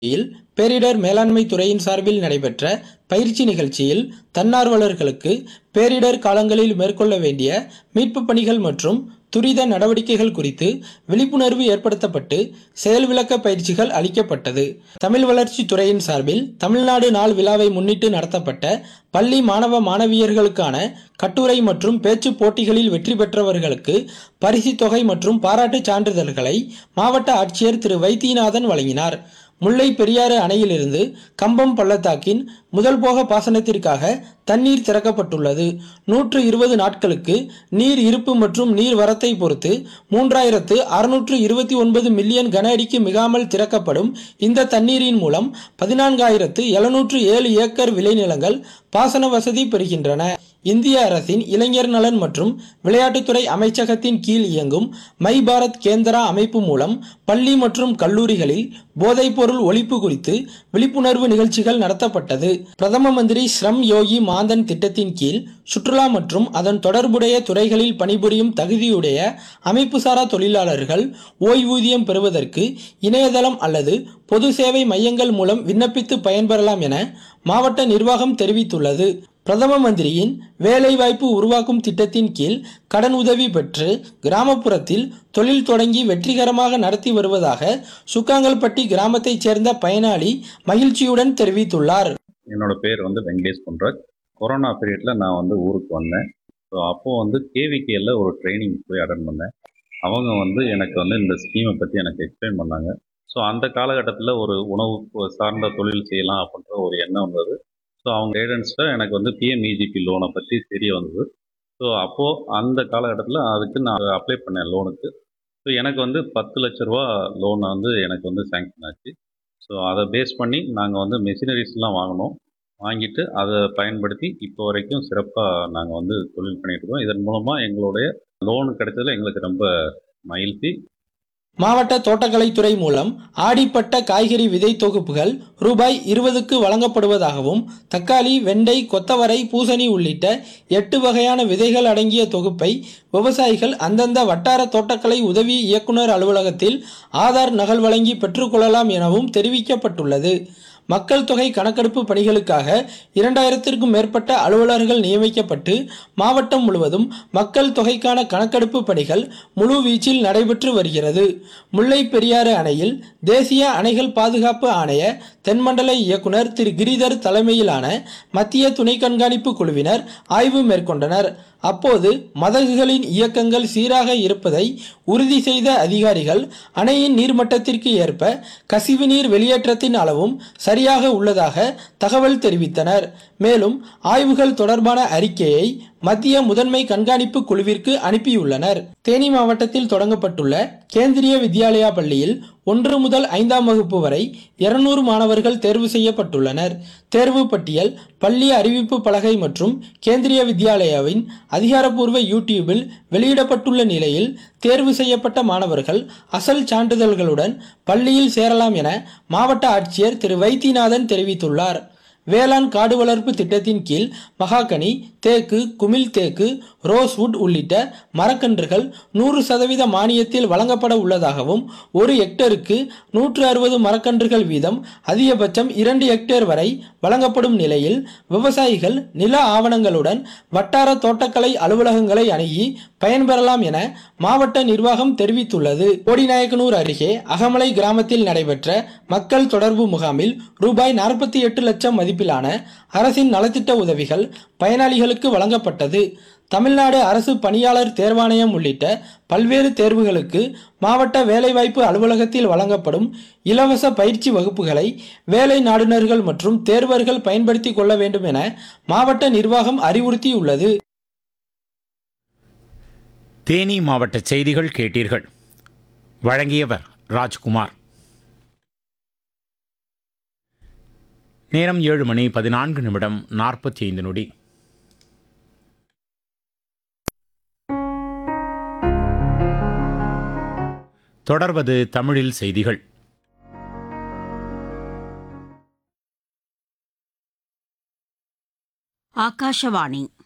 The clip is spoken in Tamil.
யில் பேரிடர் மேலாண்மை துறையின் சார்பில் நடைபெற்ற பயிற்சி நிகழ்ச்சியில் தன்னார்வலர்களுக்கு பேரிடர் காலங்களில் மேற்கொள்ள வேண்டிய மீட்புப் பணிகள் மற்றும் துரித நடவடிக்கைகள் குறித்து விழிப்புணர்வு ஏற்படுத்தப்பட்டு செயல் விளக்க பயிற்சிகள் அளிக்கப்பட்டது தமிழ் வளர்ச்சி துறையின் சார்பில் தமிழ்நாடு நாள் விழாவை முன்னிட்டு நடத்தப்பட்ட பள்ளி மாணவ மாணவியர்களுக்கான கட்டுரை மற்றும் பேச்சு போட்டிகளில் வெற்றி பெற்றவர்களுக்கு பரிசுத் தொகை மற்றும் பாராட்டுச் சான்றிதழ்களை மாவட்ட ஆட்சியர் திரு வைத்தியநாதன் வழங்கினார் முல்லை பெரியாறு அணையிலிருந்து கம்பம் பள்ளத்தாக்கின் முதல் போக பாசனத்திற்காக தண்ணீர் திறக்கப்பட்டுள்ளது நூற்று இருபது நாட்களுக்கு நீர் இருப்பு மற்றும் நீர் வரத்தை பொறுத்து மூன்றாயிரத்து அறுநூற்று இருபத்தி ஒன்பது மில்லியன் கன அடிக்கு மிகாமல் திறக்கப்படும் இந்த தண்ணீரின் மூலம் பதினான்காயிரத்து எழுநூற்று ஏழு ஏக்கர் விளைநிலங்கள் பாசன வசதி பெறுகின்றன இந்திய அரசின் இளைஞர் நலன் மற்றும் விளையாட்டுத்துறை அமைச்சகத்தின் கீழ் இயங்கும் மை பாரத் கேந்திரா அமைப்பு மூலம் பள்ளி மற்றும் கல்லூரிகளில் போதைப்பொருள் ஒழிப்பு குறித்து விழிப்புணர்வு நிகழ்ச்சிகள் நடத்தப்பட்டது பிரதம மந்திரி ஸ்ரம் யோகி மாந்தன் திட்டத்தின் கீழ் சுற்றுலா மற்றும் அதன் தொடர்புடைய துறைகளில் பணிபுரியும் தகுதியுடைய அமைப்புசாரா தொழிலாளர்கள் ஓய்வூதியம் பெறுவதற்கு இணையதளம் அல்லது பொது சேவை மையங்கள் மூலம் விண்ணப்பித்து பயன்பெறலாம் என மாவட்ட நிர்வாகம் தெரிவித்துள்ளது பிரதம மந்திரியின் வேலைவாய்ப்பு உருவாக்கும் திட்டத்தின் கீழ் கடன் உதவி பெற்று கிராமப்புறத்தில் தொழில் தொடங்கி வெற்றிகரமாக நடத்தி வருவதாக சுக்காங்கல்பட்டி கிராமத்தைச் சேர்ந்த பயனாளி மகிழ்ச்சியுடன் தெரிவித்துள்ளார் என்னோட பேர் வந்து வெங்கடேஷ் குன்ராஜ் கொரோனா பீரியடில் நான் வந்து ஊருக்கு வந்தேன் ஸோ அப்போது வந்து கேவிகேல ஒரு ட்ரைனிங் போய் அட்டன் பண்ணேன் அவங்க வந்து எனக்கு வந்து இந்த ஸ்கீமை பற்றி எனக்கு எக்ஸ்பிளைன் பண்ணாங்க ஸோ அந்த காலகட்டத்தில் ஒரு உணவு சார்ந்த தொழில் செய்யலாம் அப்படின்ற ஒரு எண்ணம் வந்தது ஸோ அவங்க கைடன்ஸில் எனக்கு வந்து பிஎம்இஜிபி லோனை பற்றி தெரிய வந்தது ஸோ அப்போது அந்த காலகட்டத்தில் அதுக்கு நான் அப்ளை பண்ணேன் லோனுக்கு ஸோ எனக்கு வந்து பத்து லட்ச ரூபா லோனை வந்து எனக்கு வந்து சேங்ஷன் ஆச்சு ஸோ அதை பேஸ் பண்ணி நாங்கள் வந்து மெஷினரிஸ்லாம் வாங்கினோம் வாங்கிட்டு அதை பயன்படுத்தி இப்போ வரைக்கும் சிறப்பாக நாங்கள் வந்து தொழில் பண்ணிட்டு இருக்கோம் இதன் மூலமாக எங்களுடைய லோன் கிடைச்சதுல எங்களுக்கு ரொம்ப மகிழ்ச்சி மாவட்ட தோட்டக்கலைத்துறை மூலம் ஆடிப்பட்ட காய்கறி விதை தொகுப்புகள் ரூபாய் இருபதுக்கு வழங்கப்படுவதாகவும் தக்காளி வெண்டை கொத்தவரை பூசணி உள்ளிட்ட எட்டு வகையான விதைகள் அடங்கிய தொகுப்பை விவசாயிகள் அந்தந்த வட்டார தோட்டக்கலை உதவி இயக்குனர் அலுவலகத்தில் ஆதார் நகல் வழங்கி பெற்றுக்கொள்ளலாம் எனவும் தெரிவிக்கப்பட்டுள்ளது மக்கள் தொகை கணக்கெடுப்பு பணிகளுக்காக இரண்டாயிரத்திற்கும் மேற்பட்ட அலுவலர்கள் நியமிக்கப்பட்டு மாவட்டம் முழுவதும் மக்கள் தொகைக்கான கணக்கெடுப்பு பணிகள் முழு வீச்சில் நடைபெற்று வருகிறது முல்லை பெரியாறு அணையில் தேசிய அணைகள் பாதுகாப்பு ஆணைய தென்மண்டல இயக்குனர் திரு கிரிதர் தலைமையிலான மத்திய துணை கண்காணிப்பு குழுவினர் ஆய்வு மேற்கொண்டனர் அப்போது மதகுகளின் இயக்கங்கள் சீராக இருப்பதை உறுதி செய்த அதிகாரிகள் அணையின் நீர்மட்டத்திற்கு ஏற்ப கசிவுநீர் வெளியேற்றத்தின் அளவும் சரியாக உள்ளதாக தகவல் தெரிவித்தனர் மேலும் ஆய்வுகள் தொடர்பான அறிக்கையை மத்திய முதன்மை கண்காணிப்பு குழுவிற்கு அனுப்பியுள்ளனர் தேனி மாவட்டத்தில் தொடங்கப்பட்டுள்ள கேந்திரிய வித்யாலயா பள்ளியில் ஒன்று முதல் ஐந்தாம் வகுப்பு வரை இருநூறு மாணவர்கள் தேர்வு செய்யப்பட்டுள்ளனர் தேர்வு பட்டியல் பள்ளி அறிவிப்பு பலகை மற்றும் கேந்திரிய வித்யாலயாவின் அதிகாரப்பூர்வ யூடியூபில் வெளியிடப்பட்டுள்ள நிலையில் தேர்வு செய்யப்பட்ட மாணவர்கள் அசல் சான்றிதழ்களுடன் பள்ளியில் சேரலாம் என மாவட்ட ஆட்சியர் திரு வைத்தியநாதன் தெரிவித்துள்ளார் வேளாண் காடு வளர்ப்பு திட்டத்தின் கீழ் மகாகனி தேக்கு குமிழ் தேக்கு ரோஸ்வுட் உள்ளிட்ட மரக்கன்றுகள் நூறு சதவீத மானியத்தில் வழங்கப்பட உள்ளதாகவும் ஒரு ஹெக்டருக்கு நூற்று அறுபது மரக்கன்றுகள் வீதம் அதிகபட்சம் இரண்டு ஹெக்டேர் வரை வழங்கப்படும் நிலையில் விவசாயிகள் நில ஆவணங்களுடன் வட்டார தோட்டக்கலை அலுவலகங்களை அணுகி பயன்பெறலாம் என மாவட்ட நிர்வாகம் தெரிவித்துள்ளது கோடிநாயக்கனூர் அருகே அகமலை கிராமத்தில் நடைபெற்ற மக்கள் தொடர்பு முகாமில் ரூபாய் நாற்பத்தி எட்டு லட்சம் மதிப்பிலான அரசின் நலத்திட்ட உதவிகள் பயனாளிகளுக்கு வழங்கப்பட்டது தமிழ்நாடு அரசு பணியாளர் தேர்வாணையம் உள்ளிட்ட பல்வேறு தேர்வுகளுக்கு மாவட்ட வேலைவாய்ப்பு அலுவலகத்தில் வழங்கப்படும் இலவச பயிற்சி வகுப்புகளை வேலை நாடுனர்கள் மற்றும் தேர்வர்கள் பயன்படுத்திக் கொள்ள வேண்டும் என மாவட்ட நிர்வாகம் அறிவுறுத்தியுள்ளது தேனி மாவட்ட செய்திகள் கேட்டீர்கள் வழங்கியவர் ராஜ்குமார் நேரம் ஏழு மணி பதினான்கு நிமிடம் நாற்பத்தி ஐந்து நொடி தொடர்வது தமிழில் செய்திகள் ஆகாஷவாணி